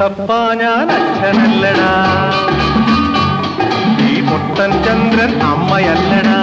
കുട്ടപ്പ ഞാൻ അച്ഛനല്ലടാ ഈ പൊട്ടൻ ചന്ദ്രൻ അമ്മയല്ലടാ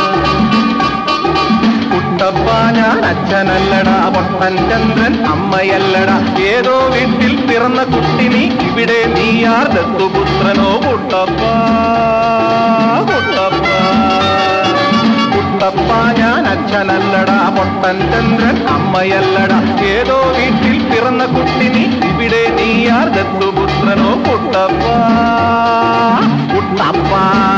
കുട്ടപ്പ ഞാൻ അച്ഛനല്ലടാ പൊട്ടൻ ചന്ദ്രൻ അമ്മയല്ലടാ ഏതോ വീട്ടിൽ പിറന്ന കുട്ടി നീ ഇവിടെ നീയാർ ദത്തുപുത്രനോ കുട്ടപ്പ കുട്ടപ്പ കുട്ടപ്പ ഞാൻ അച്ഛനല്ലടാ പൊട്ടൻ ചന്ദ്രൻ അമ്മയല്ലടാ ഏതോ വീട്ടിൽ പിറന്ന കുട്ടി നീ ഇവിടെ നീയാർ ദത്തുപുത്രനോ കുട്ടപ്പ കുട്ടപ്പ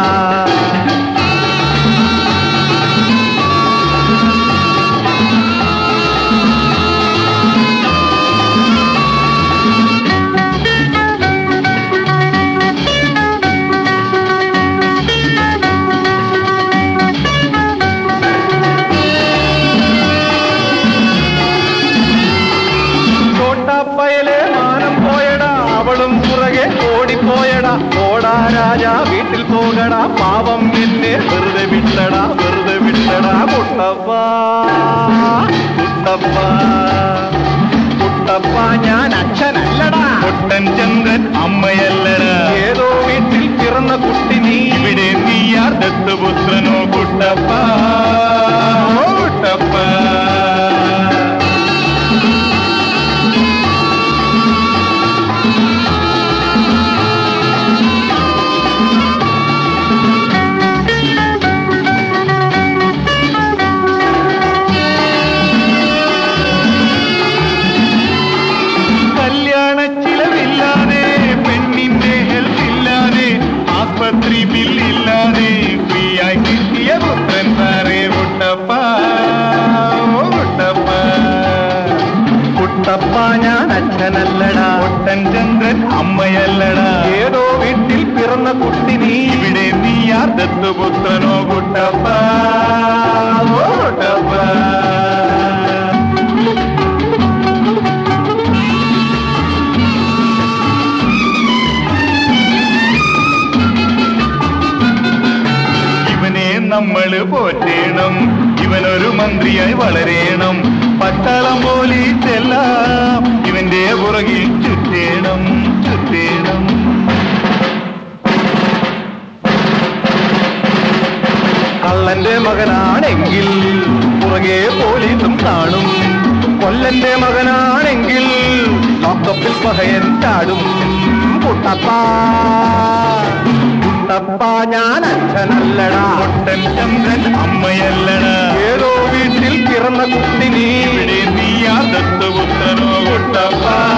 ചോട്ടാപ്പയലെ മാനം പോയടാ അവളും പുറകെ ഓടിപ്പോയടാ ഓടാ രാജ വീട്ടിൽ പോകടാ പാവം എന്നെ വെറുതെ വിട്ടടാ വെറുതെ വിട്ടടാ കുട്ടപ്പ കുട്ടപ്പ കുട്ടപ്പ ഞാൻ അച്ഛനല്ലടാ പൊട്ടൻ ചന്ദ്രൻ അമ്മയല്ലടാ ഏതോ വീട്ടിൽ പിറന്ന കുട്ടി നീ ഇവിടെ നീയാർ ദത്തുപുത്രനോ കുട്ടപ്പ ഓ കുട്ടപ്പ കല്യാണ ചിലവില്ലാതെ പെണ്ണിന്റെ ഹെൽത്ത് ഇല്ലാതെ ആസ്പത്രി ബില്ലില്ലാതെ ഫ്രീ ആയി കിട്ടിയ പുത്രൻ സാറേ കുട്ടപ്പ ഓ കുട്ടപ്പ കുട്ടപ്പ ഞാൻ അച്ഛനല്ലടാ പൊട്ടൻ ചന്ദ്രൻ അമ്മയല്ലടാ ഏതോ വീട്ടിൽ പിറന്ന കുട്ടി നീ ഇവിടെ നീയാർ ദത്തുപുത്രനോ കുട്ടപ്പ ഓ കുട്ടപ്പ ഇവനെ നമ്മള് പോറ്റേണം ഇവനൊരു മന്ത്രിയായി വളരേണം പട്ടാളം പോലീസെല്ലാം ഇവന്റെ പുറകിൽ ചുറ്റേണം ചുറ്റേണം കള്ളന്റെ മകനാണെങ്കിൽ പുറകെ പോലീസും കാണും കൊല്ലന്റെ മകനാണെങ്കിൽ ലോക്കപ്പിൽ പകയൻ ചാടും കുട്ടപ്പ കുട്ടപ്പ ഞാൻ അച്ഛനല്ലടാ പൊട്ടൻ ചന്ദ്രൻ അമ്മയല്ലടാ ഏതോ വീട്ടിൽ പിറന്ന കുട്ടി നീ ഇവിടെ നീയാ ദത്തുപുത്രനോ കുട്ടപ്പ